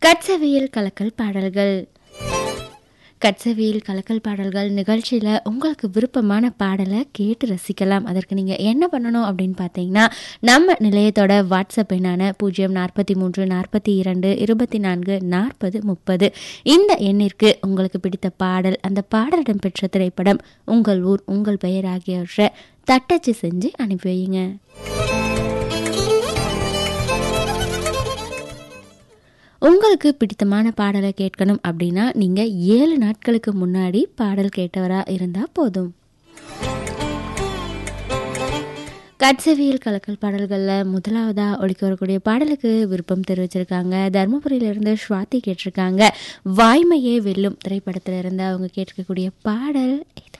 கட்சவியல் கலக்கல் பாடல்கள் கட்சவியல் கலக்கல் பாடல்கள் நிகழ்ச்சியில் உங்களுக்கு விருப்பமான பாடலை கேட்டு ரசிக்கலாம் அதற்கு நீங்கள் என்ன பண்ணணும் அப்படின்னு பார்த்தீங்கன்னா நம்ம நிலையத்தோட வாட்ஸ்அப் எண்ணான பூஜ்ஜியம் நாற்பத்தி மூன்று நாற்பத்தி இரண்டு இருபத்தி நான்கு நாற்பது முப்பது இந்த எண்ணிற்கு உங்களுக்கு பிடித்த பாடல் அந்த பாடல் இடம்பெற்ற திரைப்படம் உங்கள் ஊர் உங்கள் பெயர் ஆகியவற்றை தட்டச்சு செஞ்சு அனுப்பி வையுங்க உங்களுக்கு பிடித்தமான பாடலை கேட்கணும் அப்படின்னா நீங்கள் ஏழு நாட்களுக்கு முன்னாடி பாடல் கேட்டவராக இருந்தால் போதும் கட்சவியல் கலக்கல் பாடல்களில் முதலாவதாக ஒழிக்க வரக்கூடிய பாடலுக்கு விருப்பம் தெரிவிச்சிருக்காங்க தருமபுரியிலிருந்து ஸ்வாதி கேட்டிருக்காங்க வாய்மையே வெல்லும் திரைப்படத்தில் இருந்து அவங்க கேட்கக்கூடிய பாடல் இது